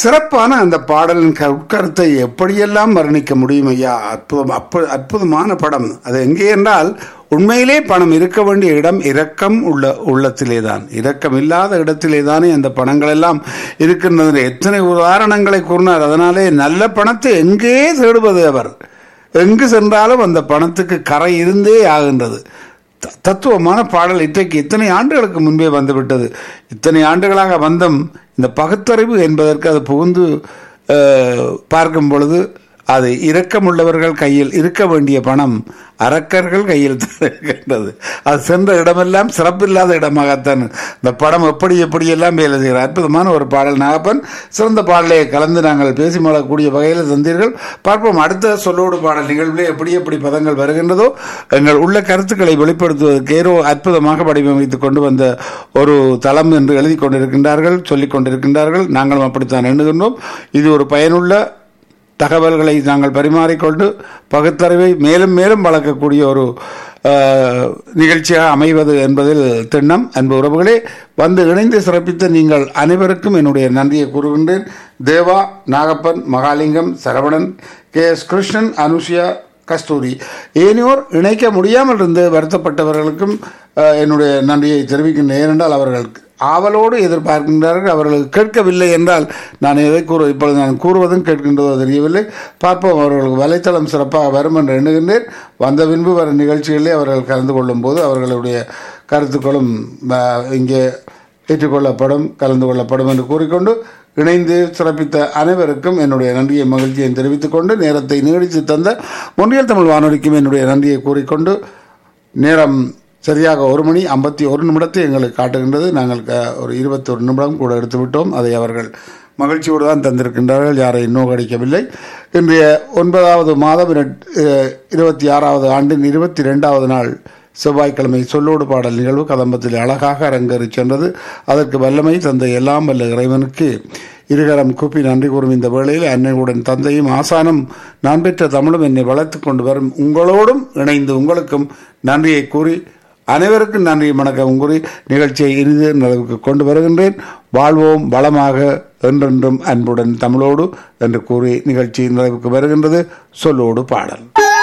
சிறப்பான அந்த பாடலின் க- உட்கருத்தை எப்படியெல்லாம் வர்ணிக்க முடியும் ஐயா அற்புதம் அப்ப அற்புதமான படம் அது எங்கே என்றால் உண்மையிலே பணம் இருக்க வேண்டிய இடம் இரக்கம் உள்ள உள்ளத்திலே தான் இரக்கம் இல்லாத இடத்திலே தானே அந்த பணங்கள் எல்லாம் இருக்கின்றது எத்தனை உதாரணங்களை கூறினார் அதனாலே நல்ல பணத்தை எங்கே தேடுவது அவர் எங்கு சென்றாலும் அந்த பணத்துக்கு கரை இருந்தே ஆகின்றது த- தத்துவமான பாடல் இன்றைக்கு இத்தனை ஆண்டுகளுக்கு முன்பே வந்துவிட்டது இத்தனை ஆண்டுகளாக வந்தம் இந்த பகுத்தறிவு என்பதற்கு அது புகுந்து அஹ், பார்க்கும் பொழுது அது இரக்கமுள்ளவர்கள் கையில் இருக்க வேண்டிய பணம் அரக்கர்கள் கையில் தான் இருக்கின்றது அது சென்ற இடமெல்லாம் சிறப்பில்லாத இடமாகத்தான் இந்த படம் எப்படி எப்படியெல்லாம் வேலை செய்கிற அற்புதமான ஒரு பாடல் நாகப்பன் சிறந்த பாடலை கலந்து நாங்கள் பேசி மழக்கூடிய வகையில் தந்தீர்கள் பார்ப்போம் அடுத்த சொல்லோடு பாடல் நிகழ்விலே எப்படி எப்படி பதங்கள் வருகின்றதோ எங்கள் உள்ள கருத்துக்களை வெளிப்படுத்துவதற்கு ஏதோ அற்புதமாக வடிவமைத்து கொண்டு வந்த ஒரு தளம் என்று எழுதி கொண்டிருக்கின்றார்கள் சொல்லிக் கொண்டிருக்கின்றார்கள் நாங்களும் அப்படித்தான் எண்ணுகின்றோம் இது ஒரு பயனுள்ள தகவல்களை நாங்கள் பரிமாறிக்கொண்டு பகுத்தறிவை மேலும் மேலும் வளர்க்கக்கூடிய ஒரு அஹ், நிகழ்ச்சியாக அமைவது என்பதில் திண்ணம் அன்பு உறவுகளே வந்து இணைந்து சிறப்பித்த நீங்கள் அனைவருக்கும் என்னுடைய நன்றியை கூறுகின்றேன் தேவா நாகப்பன் மகாலிங்கம் சரவணன் கே எஸ் கிருஷ்ணன் அனுஷியா கஸ்தூரி ஏனையோர் இணைக்க முடியாமல் இருந்து வருத்தப்பட்டவர்களுக்கும் அஹ், என்னுடைய நன்றியை தெரிவிக்கின்றேன் ஏனென்றால் அவர்கள் ஆவலோடு எதிர்பார்க்கின்றார்கள் அவர்களுக்கு கேட்கவில்லை என்றால் நான் எதை கூற இப்பொழுது நான் கூறுவதும் கேட்கின்றதோ தெரியவில்லை பார்ப்போம் அவர்களுக்கு வலைத்தளம் சிறப்பாக வரும் என்று எண்ணுகின்றேன் வந்த பின்பு வரும் நிகழ்ச்சிகளிலே அவர்கள் கலந்து கொள்ளும் போது அவர்களுடைய கருத்துக்களும் அஹ், இங்கே ஏற்றுக்கொள்ளப்படும் கலந்து கொள்ளப்படும் என்று கூறிக்கொண்டு இணைந்து சிறப்பித்த அனைவருக்கும் என்னுடைய நன்றியை மகிழ்ச்சியை தெரிவித்துக் கொண்டு நேரத்தை நீடித்து தந்த முன்னியல் தமிழ் வானொலிக்கும் என்னுடைய நன்றியை கூறிக்கொண்டு நேரம் சரியாக ஒரு மணி ஐம்பத்தி ஒரு நிமிடத்தை எங்களுக்கு காட்டுகின்றது நாங்கள் க- ஒரு இருபத்தி ஒரு நிமிடம் கூட எடுத்து விட்டோம் அதை அவர்கள் மகிழ்ச்சியோடு தான் தந்திருக்கின்றார்கள் யாரை நோகடிக்கவில்லை இன்றைய ஒன்பதாவது மாதம் இரட்- அஹ், இருபத்தி ஆறாவது ஆண்டின் இருபத்தி ரெண்டாவது நாள் செவ்வாய்க்கிழமை சொல்லோடு பாடல் நிகழ்வு கதம்பத்தில் அழகாக அரங்கேறி சென்றது அதற்கு வல்லமை தந்த எல்லாம் வல்ல இறைவனுக்கு இருகரம் கூப்பி நன்றி கூறும் இந்த வேளையில் அன்னையுடன் தந்தையும் ஆசானும் நான் பெற்ற தமிழும் என்னை வளர்த்து கொண்டு வரும் உங்களோடும் இணைந்து உங்களுக்கும் நன்றியை கூறி அனைவருக்கும் நன்றி வணக்கம் கூறி நிகழ்ச்சியை இறுதி நிலவுக்கு கொண்டு வருகின்றேன் வாழ்வோம் வளமாக என்றென்றும் அன்புடன் தமிழோடு என்று கூறி நிகழ்ச்சி நிறைவுக்கு வருகின்றது சொல்லோடு பாடல்